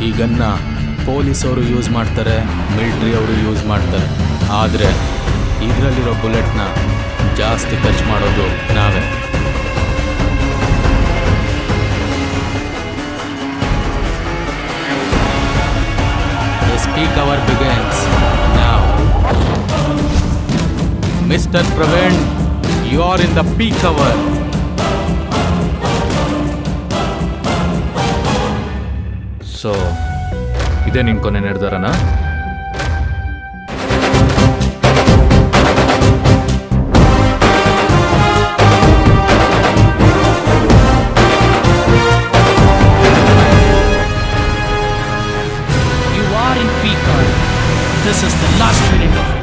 ಈ ಗನ್ನ ಪೊಲೀಸವರು ಯೂಸ್ ಮಾಡ್ತಾರೆ ಮಿಲ್ಟ್ರಿ ಅವರು ಯೂಸ್ ಮಾಡ್ತಾರೆ ಆದರೆ ಇದರಲ್ಲಿರೋ ಬುಲೆಟ್ನ ಜಾಸ್ತಿ ಖರ್ಚು ಮಾಡೋದು ನಾವೇ The speak hour begins now. Mr. Praveen, you are in the peak hour. So ಇದೇ ನಿನ್ ಕೊನೆ ನಿರ್ಧಾರನಾ You are in peak hour. This is the last minute of